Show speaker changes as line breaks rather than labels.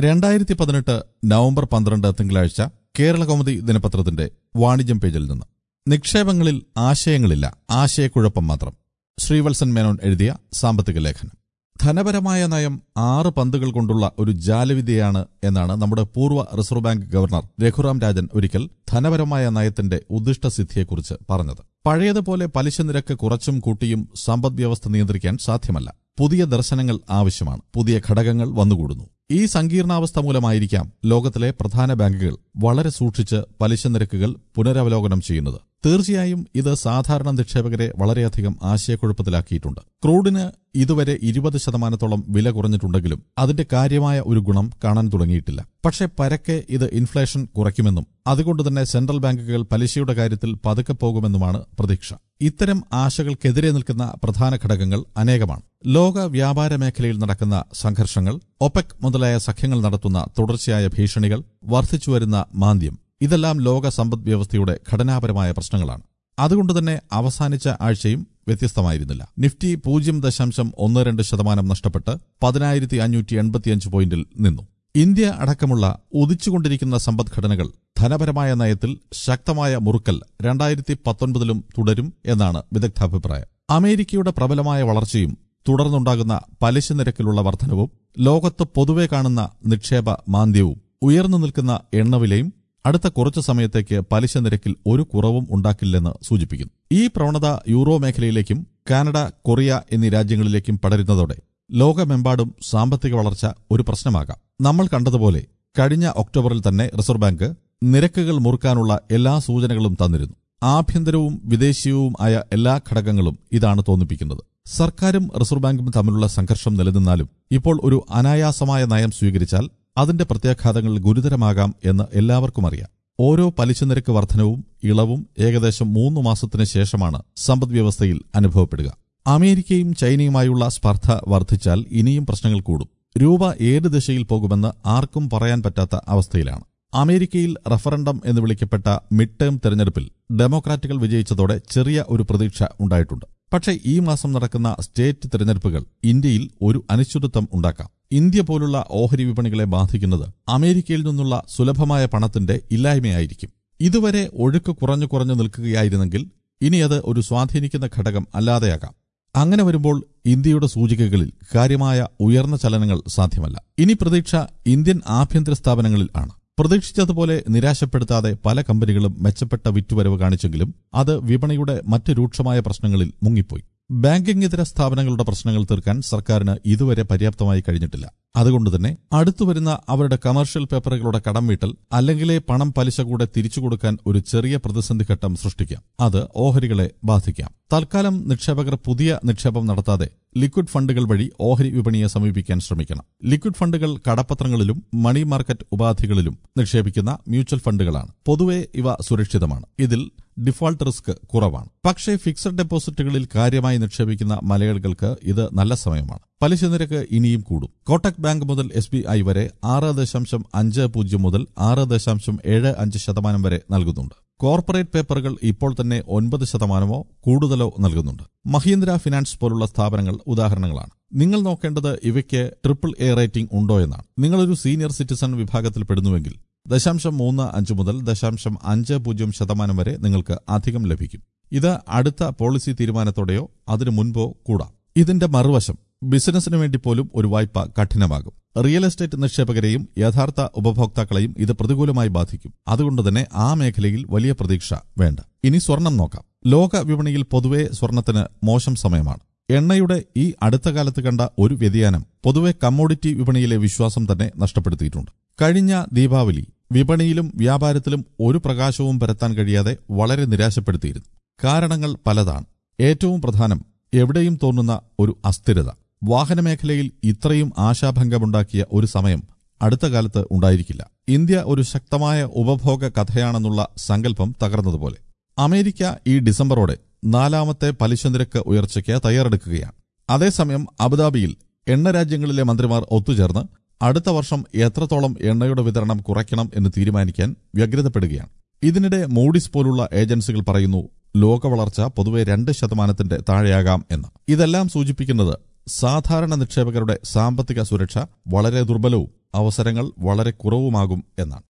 രണ്ടായിരത്തി പതിനെട്ട് നവംബർ പന്ത്രണ്ട് തിങ്കളാഴ്ച കേരളകൗമുദി ദിനപത്രത്തിന്റെ വാണിജ്യം പേജിൽ നിന്ന് നിക്ഷേപങ്ങളിൽ ആശയങ്ങളില്ല ആശയക്കുഴപ്പം മാത്രം ശ്രീവത്സൻ മേനോൻ എഴുതിയ സാമ്പത്തിക ലേഖനം ധനപരമായ നയം ആറ് പന്തുകൾ കൊണ്ടുള്ള ഒരു ജാലവിദ്യയാണ് എന്നാണ് നമ്മുടെ പൂർവ്വ reserve bank governor Raghuram Rajan ഒരിക്കൽ ധനപരമായ നയത്തിന്റെ ഉദ്ദിഷ്ടസിദ്ധിയെക്കുറിച്ച് പറഞ്ഞത് പഴയതുപോലെ പലിശ നിരക്ക് കുറച്ചും കൂട്ടിയും സമ്പദ്വ്യവസ്ഥ നിയന്ത്രിക്കാൻ സാധ്യമല്ല പുതിയ ദർശനങ്ങൾ ആവശ്യമാണ് പുതിയ ഘടകങ്ങൾ വന്നുകൂടുന്നു ഈ സങ്കീർണാവസ്ഥ മൂലമായിരിക്കാം ലോകത്തിലെ പ്രധാന ബാങ്കുകൾ വളരെ സൂക്ഷിച്ച് പലിശ നിരക്കുകൾ പുനരവലോകനം ചെയ്യുന്നത് തീർച്ചയായും ഇത് സാധാരണ നിക്ഷേപകരെ വളരെയധികം ആശയക്കുഴപ്പത്തിലാക്കിയിട്ടുണ്ട് ക്രൂഡിന് ഇതുവരെ ഇരുപത് ശതമാനത്തോളം വില കുറഞ്ഞിട്ടുണ്ടെങ്കിലും അതിന്റെ കാര്യമായ ഒരു ഗുണം കാണാൻ തുടങ്ങിയിട്ടില്ല പക്ഷേ പരക്കെ ഇത് ഇൻഫ്ലേഷൻ കുറയ്ക്കുമെന്നും അതുകൊണ്ട് തന്നെ സെൻട്രൽ ബാങ്കുകൾ പലിശയുടെ കാര്യത്തിൽ പതുക്കെ പോകുമെന്നുമാണ് പ്രതീക്ഷ ഇത്തരം ആശകൾക്കെതിരെ നിൽക്കുന്ന പ്രധാന ഘടകങ്ങൾ അനേകമാണ് ലോക വ്യാപാര മേഖലയിൽ നടക്കുന്ന സംഘർഷങ്ങൾ ഒപെക് മുതലായ സഖ്യങ്ങൾ നടത്തുന്ന തുടർച്ചയായ ഭീഷണികൾ വർദ്ധിച്ചുവരുന്ന മാന്ദ്യം ഇതെല്ലാം ലോക സമ്പദ് വ്യവസ്ഥയുടെ ഘടനാപരമായ പ്രശ്നങ്ങളാണ് അതുകൊണ്ട് തന്നെ അവസാനിച്ച ആഴ്ചയും വ്യത്യസ്തമായിരുന്നില്ല നിഫ്റ്റി പൂജ്യം ദശാംശം ഒന്ന് രണ്ട് ശതമാനം നഷ്ടപ്പെട്ട് പതിനായിരത്തി അഞ്ഞൂറ്റി എൺപത്തിയഞ്ച് പോയിന്റിൽ നിന്നു ഇന്ത്യ അടക്കമുള്ള ഉദിച്ചുകൊണ്ടിരിക്കുന്ന സമ്പദ്ഘടനകൾ ധനപരമായ നയത്തിൽ ശക്തമായ മുറുക്കൽ രണ്ടായിരത്തി പത്തൊൻപതിലും തുടരും എന്നാണ് വിദഗ്ധാഭിപ്രായം അമേരിക്കയുടെ പ്രബലമായ വളർച്ചയും തുടർന്നുണ്ടാകുന്ന പലിശ നിരക്കിലുള്ള വർധനവും ലോകത്ത് പൊതുവെ കാണുന്ന നിക്ഷേപ മാന്ദ്യവും ഉയർന്നു നിൽക്കുന്ന എണ്ണവിലയും അടുത്ത കുറച്ചു സമയത്തേക്ക് പലിശ നിരക്കിൽ ഒരു കുറവും ഉണ്ടാക്കില്ലെന്ന് സൂചിപ്പിക്കുന്നു ഈ പ്രവണത യൂറോ മേഖലയിലേക്കും കാനഡ കൊറിയ എന്നീ രാജ്യങ്ങളിലേക്കും പടരുന്നതോടെ ലോകമെമ്പാടും സാമ്പത്തിക വളർച്ച ഒരു പ്രശ്നമാകാം നമ്മൾ കണ്ടതുപോലെ കഴിഞ്ഞ ഒക്ടോബറിൽ തന്നെ റിസർവ് ബാങ്ക് നിരക്കുകൾ മുറുക്കാനുള്ള എല്ലാ സൂചനകളും തന്നിരുന്നു ആഭ്യന്തരവും വിദേശീയവും ആയ എല്ലാ ഘടകങ്ങളും ഇതാണ് തോന്നിപ്പിക്കുന്നത് സർക്കാരും റിസർവ് ബാങ്കും തമ്മിലുള്ള സംഘർഷം നിലനിന്നാലും ഇപ്പോൾ ഒരു അനായാസമായ നയം സ്വീകരിച്ചാൽ അതിന്റെ പ്രത്യാഘാതങ്ങൾ ഗുരുതരമാകാം എന്ന് എല്ലാവർക്കും അറിയാം ഓരോ പലിശ നിരക്ക് വർധനവും ഇളവും ഏകദേശം മൂന്ന് മാസത്തിന് ശേഷമാണ് സമ്പദ്വ്യവസ്ഥയിൽ അനുഭവപ്പെടുക അമേരിക്കയും ചൈനയുമായുള്ള സ്പർദ്ധ വർദ്ധിച്ചാൽ ഇനിയും പ്രശ്നങ്ങൾ കൂടും രൂപ ഏത് ദിശയിൽ പോകുമെന്ന് ആർക്കും പറയാൻ പറ്റാത്ത അവസ്ഥയിലാണ് അമേരിക്കയിൽ റഫറണ്ടം എന്ന് വിളിക്കപ്പെട്ട മിഡ് ടേം തെരഞ്ഞെടുപ്പിൽ ഡെമോക്രാറ്റുകൾ വിജയിച്ചതോടെ ചെറിയ ഒരു പ്രതീക്ഷ ഉണ്ടായിട്ടുണ്ട് പക്ഷേ ഈ മാസം നടക്കുന്ന സ്റ്റേറ്റ് തിരഞ്ഞെടുപ്പുകൾ ഇന്ത്യയിൽ ഒരു അനിശ്ചിതത്വം ഉണ്ടാക്കാം ഇന്ത്യ പോലുള്ള ഓഹരി വിപണികളെ ബാധിക്കുന്നത് അമേരിക്കയിൽ നിന്നുള്ള സുലഭമായ പണത്തിന്റെ ഇല്ലായ്മയായിരിക്കും ഇതുവരെ ഒഴുക്ക് കുറഞ്ഞു കുറഞ്ഞു നിൽക്കുകയായിരുന്നെങ്കിൽ ഇനി അത് ഒരു സ്വാധീനിക്കുന്ന ഘടകം അല്ലാതെയാകാം അങ്ങനെ വരുമ്പോൾ ഇന്ത്യയുടെ സൂചികകളിൽ കാര്യമായ ഉയർന്ന ചലനങ്ങൾ സാധ്യമല്ല ഇനി പ്രതീക്ഷ ഇന്ത്യൻ ആഭ്യന്തര സ്ഥാപനങ്ങളിൽ ആണ് പ്രതീക്ഷിച്ചതുപോലെ നിരാശപ്പെടുത്താതെ പല കമ്പനികളും മെച്ചപ്പെട്ട വിറ്റുവരവ് കാണിച്ചെങ്കിലും അത് വിപണിയുടെ മറ്റ് രൂക്ഷമായ പ്രശ്നങ്ങളിൽ മുങ്ങിപ്പോയി ബാങ്കിംഗ് ഇതര സ്ഥാപനങ്ങളുടെ പ്രശ്നങ്ങൾ തീർക്കാൻ സർക്കാരിന് ഇതുവരെ പര്യാപ്തമായി കഴിഞ്ഞിട്ടില്ല അതുകൊണ്ട് തന്നെ അടുത്തുവരുന്ന അവരുടെ കമേഴ്ഷ്യൽ പേപ്പറുകളുടെ കടം വീട്ടൽ അല്ലെങ്കിലേ പണം പലിശ കൂടെ തിരിച്ചു കൊടുക്കാൻ ഒരു ചെറിയ പ്രതിസന്ധി ഘട്ടം സൃഷ്ടിക്കാം അത് ഓഹരികളെ ബാധിക്കാം തൽക്കാലം നിക്ഷേപകർ പുതിയ നിക്ഷേപം നടത്താതെ ലിക്വിഡ് ഫണ്ടുകൾ വഴി ഓഹരി വിപണിയെ സമീപിക്കാൻ ശ്രമിക്കണം ലിക്വിഡ് ഫണ്ടുകൾ കടപ്പത്രങ്ങളിലും മണി മാർക്കറ്റ് ഉപാധികളിലും നിക്ഷേപിക്കുന്ന മ്യൂച്വൽ ഫണ്ടുകളാണ് പൊതുവെ ഇവ സുരക്ഷിതമാണ് ഇതിൽ ഡിഫോൾട്ട് റിസ്ക് കുറവാണ് പക്ഷേ ഫിക്സഡ് ഡെപ്പോസിറ്റുകളിൽ കാര്യമായി നിക്ഷേപിക്കുന്ന മലയാളികൾക്ക് ഇത് നല്ല സമയമാണ് പലിശ നിരക്ക് ഇനിയും കൂടും കോട്ടക് ബാങ്ക് മുതൽ എസ് ബി ഐ വരെ ആറ് ദശാംശം അഞ്ച് പൂജ്യം മുതൽ ആറ് ദശാംശം ഏഴ് അഞ്ച് ശതമാനം വരെ നൽകുന്നുണ്ട് കോർപ്പറേറ്റ് പേപ്പറുകൾ ഇപ്പോൾ തന്നെ ഒൻപത് ശതമാനമോ കൂടുതലോ നൽകുന്നുണ്ട് മഹീന്ദ്ര ഫിനാൻസ് പോലുള്ള സ്ഥാപനങ്ങൾ ഉദാഹരണങ്ങളാണ് നിങ്ങൾ നോക്കേണ്ടത് ഇവയ്ക്ക് ട്രിപ്പിൾ എ റേറ്റിംഗ് ഉണ്ടോ എന്നാണ് നിങ്ങളൊരു സീനിയർ സിറ്റിസൺ വിഭാഗത്തിൽ പെടുന്നുവെങ്കിൽ ദശാംശം മൂന്ന് അഞ്ച് മുതൽ ദശാംശം അഞ്ച് പൂജ്യം ശതമാനം വരെ നിങ്ങൾക്ക് അധികം ലഭിക്കും ഇത് അടുത്ത പോളിസി തീരുമാനത്തോടെയോ അതിനു മുൻപോ കൂടാം ഇതിന്റെ മറുവശം ബിസിനസിന് വേണ്ടി പോലും ഒരു വായ്പ കഠിനമാകും റിയൽ എസ്റ്റേറ്റ് നിക്ഷേപകരെയും യഥാർത്ഥ ഉപഭോക്താക്കളെയും ഇത് പ്രതികൂലമായി ബാധിക്കും അതുകൊണ്ട് തന്നെ ആ മേഖലയിൽ വലിയ പ്രതീക്ഷ വേണ്ട ഇനി സ്വർണം നോക്കാം ലോക വിപണിയിൽ പൊതുവെ സ്വർണത്തിന് മോശം സമയമാണ് എണ്ണയുടെ ഈ അടുത്ത കാലത്ത് കണ്ട ഒരു വ്യതിയാനം പൊതുവെ കമ്മോഡിറ്റി വിപണിയിലെ വിശ്വാസം തന്നെ നഷ്ടപ്പെടുത്തിയിട്ടുണ്ട് കഴിഞ്ഞ ദീപാവലി വിപണിയിലും വ്യാപാരത്തിലും ഒരു പ്രകാശവും പരത്താൻ കഴിയാതെ വളരെ നിരാശപ്പെടുത്തിയിരുന്നു കാരണങ്ങൾ പലതാണ് ഏറ്റവും പ്രധാനം എവിടെയും തോന്നുന്ന ഒരു അസ്ഥിരത വാഹനമേഖലയിൽ ഇത്രയും ആശാഭംഗമുണ്ടാക്കിയ ഒരു സമയം അടുത്ത കാലത്ത് ഉണ്ടായിരിക്കില്ല ഇന്ത്യ ഒരു ശക്തമായ ഉപഭോഗ കഥയാണെന്നുള്ള സങ്കല്പം തകർന്നതുപോലെ അമേരിക്ക ഈ ഡിസംബറോടെ നാലാമത്തെ പലിശ നിരക്ക് ഉയർച്ചയ്ക്ക് തയ്യാറെടുക്കുകയാണ് അതേസമയം അബുദാബിയിൽ എണ്ണ രാജ്യങ്ങളിലെ മന്ത്രിമാർ ഒത്തുചേർന്ന് അടുത്ത വർഷം എത്രത്തോളം എണ്ണയുടെ വിതരണം കുറയ്ക്കണം എന്ന് തീരുമാനിക്കാൻ വ്യഗ്രതപ്പെടുകയാണ് ഇതിനിടെ മൂഡിസ് പോലുള്ള ഏജൻസികൾ പറയുന്നു ലോക വളർച്ച പൊതുവെ രണ്ട് ശതമാനത്തിന്റെ താഴെയാകാം എന്ന് ഇതെല്ലാം സൂചിപ്പിക്കുന്നത് സാധാരണ നിക്ഷേപകരുടെ സാമ്പത്തിക സുരക്ഷ വളരെ ദുർബലവും അവസരങ്ങൾ വളരെ കുറവുമാകും എന്നാണ്